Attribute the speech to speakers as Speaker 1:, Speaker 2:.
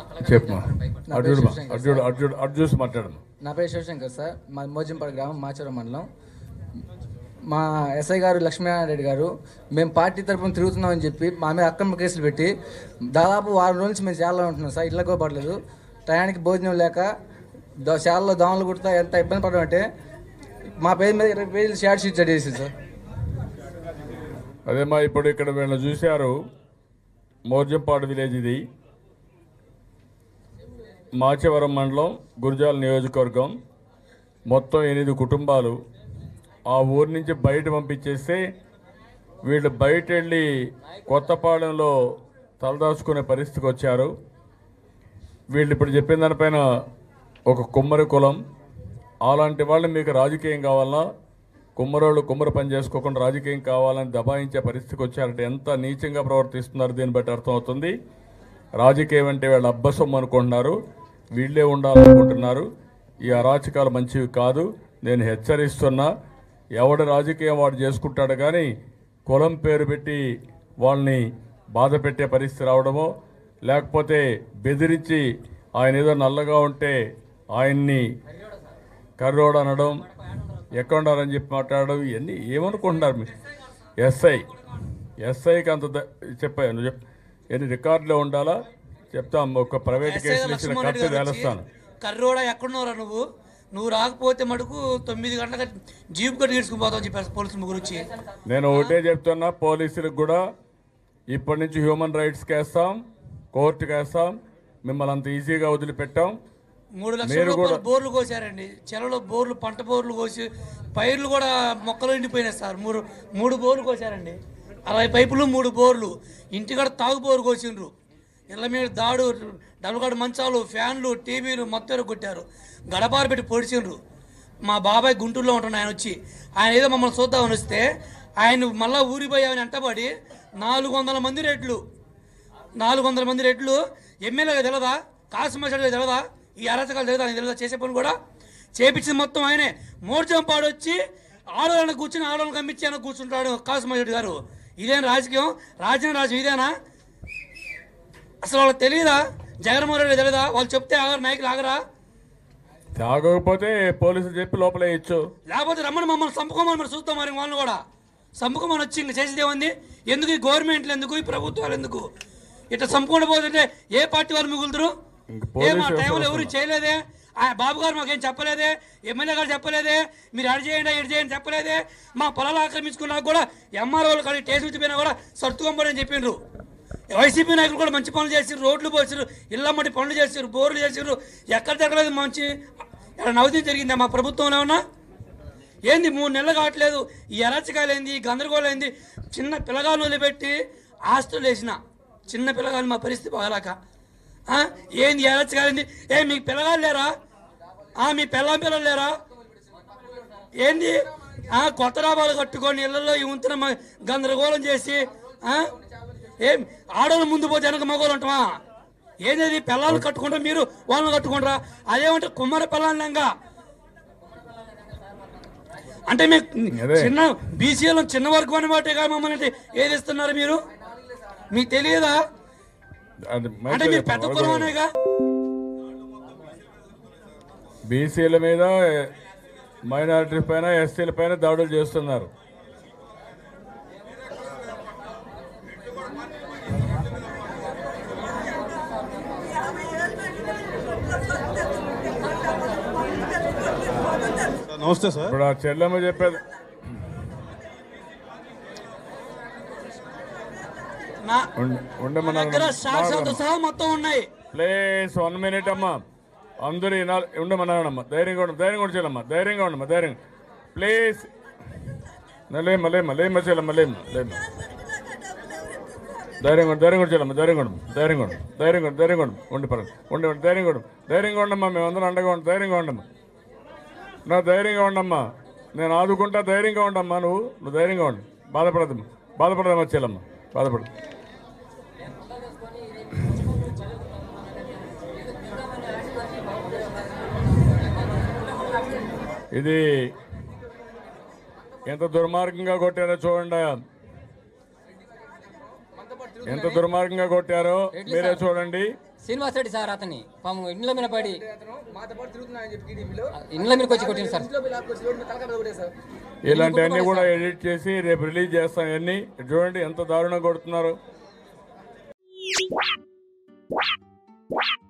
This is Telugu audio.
Speaker 1: చెప్పు అర్జుడు అర్జుడు అర్జుడు అర్జు చూసి మాట్లాడము
Speaker 2: నా పేరు శివశంకర్ సార్ మా మోజంపాడు గ్రామం మాచవరం మండలం మా ఎస్ఐ గారు లక్ష్మీనారాయణ రెడ్డి గారు మేము పార్టీ తరఫున తిరుగుతున్నామని చెప్పి మా మీద అక్రమ కేసులు పెట్టి దాదాపు వారం రోజుల నుంచి మేము చాలా ఉంటున్నాం సార్ ఇళ్ళకో పడలేదు టయానికి భోజనం లేక దో- శాలలో దోమలు కుడతా ఎంత ఇబ్బంది పడడం అంటే మా పేరు మీద ఇరవై పేజీలు షార్ట్ షీట్ చేసింది సార్
Speaker 1: అదేమా ఇప్పుడు ఇక్కడ వీళ్ళని చూశారు మోర్జంపాడు విలేజ్ ఇది మాచవరం మండలం గురజాల నియోజకవర్గం మొత్తం ఎనిమిది కుటుంబాలు ఆ ఊరి నుంచి బయట పంపించేస్తే వీళ్ళు బయట వెళ్ళి కొత్తపాలెంలో తలదాచుకునే పరిస్థితికి వచ్చారు వీళ్ళు ఇప్పుడు చెప్పిన దానిపైన ఒక కుమ్మరి కులం అలాంటి వాళ్ళు మీకు రాజకీయం కావాలన్నా కుమ్మరోళ్ళు కుమ్మరి పని చేసుకోకుండా రాజకీయం కావాలని దబాయించే పరిస్థితికి వచ్చారంటే ఎంత నీచంగా ప్రవర్తిస్తున్నారు దీన్ని బట్టి అర్థమవుతుంది రాజకీయం అంటే వీళ్ళ అబ్బసొమ్ము అనుకుంటున్నారు వీళ్ళే ఉండాలనుకుంటున్నారు ఈ అరాచకాలు మంచివి కాదు నేను హెచ్చరిస్తున్నా ఎవడి రాజకీయం వాడు చేసుకుంటాడు కానీ కులం పేరు పెట్టి వాళ్ళని బాధ పెట్టే పరిస్థితి రావడమో లేకపోతే బెదిరించి ఆయన ఏదో నల్లగా ఉంటే ఆయన్ని కర్రోడు అనడం ఎక్కడ ఉన్నారని చెప్పి మాట్లాడడం ఇవన్నీ ఏమనుకుంటున్నారు మీరు ఎస్ఐ ఎస్ఐకి అంత ద- చెప్పా నువ్వు చెప్ ఎన్ని రికార్డులో ఉండాలా చెప్తాం ఒక ప్రైవేట్
Speaker 3: ఎస్ఐ
Speaker 1: కేసులు ఇచ్చిన
Speaker 3: లక్ష్మణ్
Speaker 1: కత్తి
Speaker 3: రెడ్డి గారు వచ్చి,
Speaker 1: వేలుస్తాను
Speaker 3: కర్రోడా ఎక్కడున్నారా నువ్వు నువ్వు రాకపోతే మటుకు తొమ్మిది గంటలకు జీప్ కట్టి తీసుకుపోతావు చెప్పారు పోలీసులు ముగ్గురు వచ్చి
Speaker 1: నేను ఒకటే చెప్తున్నా పోలీసులకు కూడా ఇప్పటి నుంచి హ్యూమన్ రైట్స్కి వేస్తాం కోర్టుకి వేస్తాం మిమ్మల్ని అంత ఈజీగా వదిలిపెట్టాం
Speaker 3: మూడు లక్షల
Speaker 1: మీరు
Speaker 3: రూపాయలు
Speaker 1: కూడా-
Speaker 3: బోర్లు కోసారండి చెలలో బోర్లు పంట బోర్లు కోసి పైర్లు కూడా మొక్కలు ఎండిపోయినాయి సార్ మూడు మూడు బోర్లు కోసారండి అరవై పైపులు మూడు బోర్లు ఇంటికాడ తాగు బోరు కోసిండ్రు ఇళ్ళ మీద దాడు డబుల్గాడు మంచాలు ఫ్యాన్లు టీవీలు మొత్తం కొట్టారు గడపారు పెట్టి పొడిచిండ్రు మా బాబాయ్ గుంటూరులో ఉంటున్న ఆయన వచ్చి ఆయన ఏదో మమ్మల్ని చూద్దామని వస్తే ఆయన మళ్ళా ఊరిపోయి ఆయన వెంటబడి నాలుగు వందల మంది రెట్లు నాలుగు వందల మంది రెట్లు ఎమ్మెల్యేగా తెలదా కాసుమశాడిగా తెలదా ఈ అరాచకాలు తెలదా ఆయన తెలదా చేసే పని కూడా చేపించింది మొత్తం ఆయనే మోర్జంపాడు వచ్చి ఆడవాళ్ళని కూర్చుని ఆడవాళ్ళని కమ్మించి ఆయన కూర్చుంటాడు కాసుమశాడి గారు ఇదేం రాజకీయం రాజ్యం రాజ్యం ఇదేనా అసలు వాళ్ళకి తెలియదా జగన్మోహన్ రెడ్డి తెలియదా వాళ్ళు చెప్తే ఆగరు నాయకులు ఆగరా
Speaker 1: తాగకపోతే పోలీసులు చెప్పి లోపల వేయచ్చు
Speaker 3: లేకపోతే రమ్మని మమ్మల్ని చంపుకోమని మరి చూస్తాం మరి వాళ్ళని కూడా చంపుకోమని వచ్చి ఇంక చేసేది ఏముంది ఎందుకు ఈ గవర్నమెంట్లు ఎందుకు ఈ ప్రభుత్వాలు ఎందుకు ఇట్లా చంపుకుండా పోతుంటే ఏ పార్టీ వాళ్ళు మిగులుతురు
Speaker 1: ఇంక
Speaker 3: ఏ మా
Speaker 1: పోలీసు
Speaker 3: టైంలో
Speaker 1: వ్యవస్థ
Speaker 3: ఎవరు చేయలేదే ఆ బాబు గారు మాకేం చెప్పలేదే ఎమ్మెల్యే గారు చెప్పలేదే మీరు అడి చేయండి ఇటు చేయండి చెప్పలేదే మా పొలాలు ఆక్రమించుకున్నా కూడా ఎంఆర్ఓలు కానీ టేస్ట్ వచ్చిపోయినా కూడా సర్దుకోమని చెప్పిండ్రు వైసీపీ నాయకులు కూడా మంచి పనులు చేసిర్రు రోడ్లు పోసిర్రు ఇళ్ళమ్మటి పనులు చేసిర్రు బోర్లు చేసిర్రు ఎక్కడ జరగలేదు మంచి ఇక్కడ నవదీ జరిగిందా మా ప్రభుత్వంలో ఏమన్నా ఏంది మూడు నెలలు కావట్లేదు ఈ అరాచకాలు ఏంది ఈ గందరగోళం ఏంది చిన్న పిల్లగాళ్ళు వదిలిపెట్టి ఆస్తులు వేసిన చిన్న పిల్లగాళ్ళు మా పరిస్థితి బాగాలాక ఆ? ఏంది ఈ అరాచకాలు ఏంది ఏ మీకు పిల్లగాళ్ళు లేరా ఆ, మీ పిల్లం పిల్లలు లేరా ఏంది ఆ కొత్త రాబాలు కట్టుకొని ఇళ్లలో ఈ ఉంతున్న మ- గందరగోళం చేసి ఆ ఏం ఆడవాళ్ళు ముందు పోతే వెనక మగవాళ్ళు ఉంటామా ఏదేది పిల్లలు కట్టుకుంటా మీరు వాళ్ళని కట్టుకుంటారా అదేమంటే కుమ్మర పిల్లలంగా అంటే మీకు
Speaker 1: అదే.
Speaker 3: చిన్న బీసీలో చిన్న వర్గం అనమాట మమ్మల్ని అంటే ఏది ఇస్తున్నారు మీరు మీకు తెలియదా
Speaker 1: అది
Speaker 3: అంటే మీరు పెద్ద కులం అనేగా
Speaker 1: బీసీల మీద మైనారిటీస్ పైన ఎస్సీల పైన దాడులు చేస్తున్నారు
Speaker 4: నమస్తే సార్
Speaker 1: ఇప్పుడు ఆ చెల్లెమ్మ చెప్పేది
Speaker 3: నా
Speaker 1: ఉండ-
Speaker 3: నా
Speaker 1: ఉండమన్నారు
Speaker 3: దగ్గర సాక్ష్యాలతో సహా మొత్తం ఉన్నాయి
Speaker 1: ప్లీజ్ వన్ మినిట్ అమ్మా అందరూ వినాలి ఉండమన్నానమ్మా ధైర్యంగా ఉండు ధైర్యంగా ఉండి చెల్లమ్మ ధైర్యంగా ఉండమ్మా ధైర్యం ప్లీజ్ లేమ్మా లేమ్మా లేమ్మా చెల్లమ్మ లేమ్మా లేమ్మా ధైర్యంగా ఉండు ధైర్యంగా ఉండి చెల్లమ్మ ధైర్యంగా ఉండు ధైర్యంగా ఉండు ధైర్యంగా ఉండు ధైర్యంగా ఉండు ఉండి పర్లేదు ఉండి ఉండి ధైర్యంగా ఉండు ధైర్యంగా ఉండమ్మా మేమందరం అండగా ఉండి ధైర్యంగా ఉండమ్మా నా ధైర్యంగా ఉండమ్మా నేను ఆదుకుంటా ధైర్యంగా ఉండమ్మా నువ్వు నువ్వు ధైర్యంగా ఉండు బాధపడదమ్మా బాధపడదమ్మా చెల్లమ్మ బాధపడదు ఇది ఎంత దుర్మార్గంగా కొట్టారో చూడండి ఎంత దుర్మార్గంగా కొట్టారో మీరే చూడండి
Speaker 4: శ్రీనివాస్ రెడ్డి సార్ అతన్ని పాము ఇండ్ల మీద పడి
Speaker 2: అతను మాతో పాటు తిరుగుతున్నాయని చెప్పి టీడీపీలో
Speaker 4: ఇండ్ల మీదకి వచ్చి కొట్టింది సార్
Speaker 2: ఇంట్లో పోయి లాక్కొచ్చి రోడ్డు మీద తలకాయ మీద కొట్టేశారు.
Speaker 1: ఇలాంటివన్నీ కూడా ఎడిట్ చేసి రేపు రిలీజ్ చేస్తాం ఇవన్నీ చూడండి ఎంత దారుణంగా కొడుతున్నారు